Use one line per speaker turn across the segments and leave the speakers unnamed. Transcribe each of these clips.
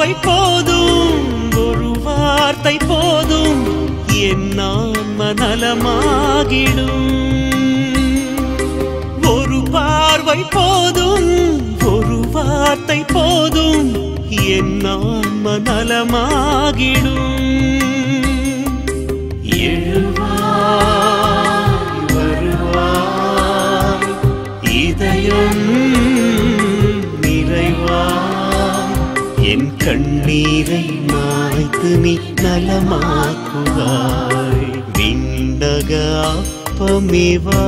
பார்வை போதும் ஒரு வார்த்தை போதும் என் ஆன்ம நலமாகிடும் ஒரு பார்வை போதும் ஒரு வார்த்தை போதும் என் ஆன்ம நலமாகிடும் எழுவாய் வருவாய் இதயம் நிறைவாய் என் கண்ணீரை மாய்த்து நீ நலமாக்குவாய் விண்ணக அப்பமிவா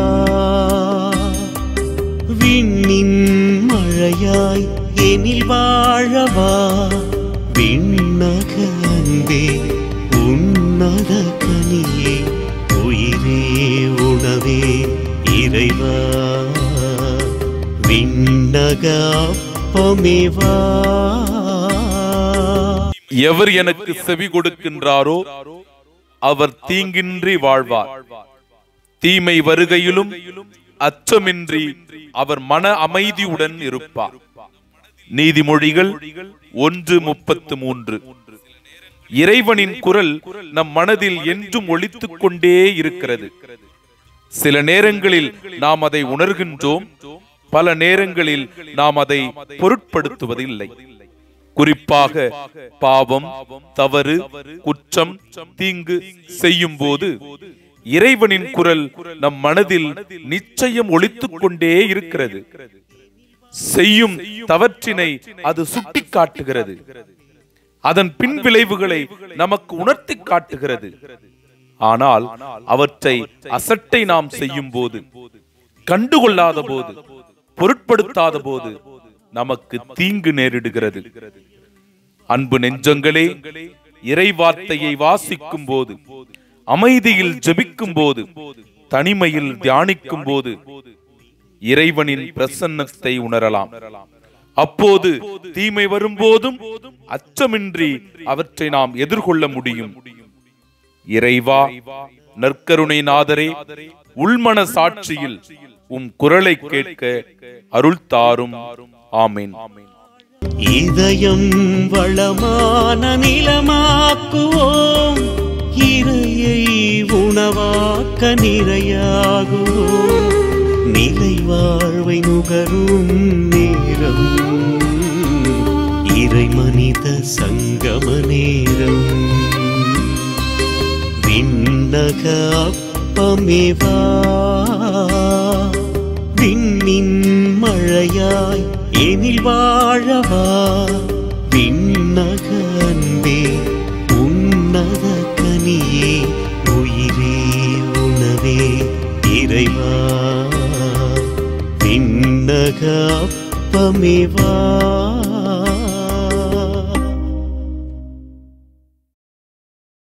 விண்ணின் மழையாய் எனில் வாழவா விண்ணக அன்பே உன்னத கனியே உயிரே உணவே இறைவா விண்ணக அப்பமிவா
எவர் எனக்கு செவி கொடுக்கின்றாரோ அவர் தீங்கின்றி வாழ்வார் தீமை வருகையிலும் அச்சமின்றி அவர் மன அமைதியுடன் இருப்பார் நீதிமொழிகள் ஒன்று முப்பத்து மூன்று இறைவனின் குரல் நம் மனதில் என்றும் ஒலித்துக் கொண்டே இருக்கிறது சில நேரங்களில் நாம் அதை உணர்கின்றோம் பல நேரங்களில் நாம் அதை பொருட்படுத்துவதில்லை குறிப்பாக பாவம் தவறு குற்றம் தீங்கு செய்யும் போது இறைவனின் குரல் நம் மனதில் நிச்சயம் ஒலித்துக் கொண்டே இருக்கிறது செய்யும் தவற்றினை அது சுட்டிக் காட்டுகிறது அதன் பின் விளைவுகளை நமக்கு உணர்த்தி காட்டுகிறது ஆனால் அவற்றை அசட்டை நாம் செய்யும் போது கண்டுகொள்ளாத போது பொருட்படுத்தாத போது நமக்கு தீங்கு நேரிடுகிறது அன்பு நெஞ்சங்களே இறை வார்த்தையை வாசிக்கும் போது அமைதியில் ஜெபிக்கும் போது தனிமையில் தியானிக்கும் போது இறைவனின் பிரசன்னத்தை உணரலாம் அப்போது தீமை வரும்போதும் அச்சமின்றி அவற்றை நாம் எதிர்கொள்ள முடியும் இறைவா நற்கருணை நாதரே உள்மன சாட்சியில் உம் குரலை கேட்க அருள் தாரும் ஆமேன்
இதயம் வளமான நிலமாக்குவோம் இறையை உணவாக்க நிறையாகுவோம் நிலை வாழ்வை நுகரும் நேரம் இறை மனித சங்கம நேரம் விண்ணக அப்பமிவா விண்ணின் மழையாய் எனில் வாழவா விண்ணக அன்பே உன்னத கனியே உயிரே உணவே இறைவா விண்ணக அப்பமிவா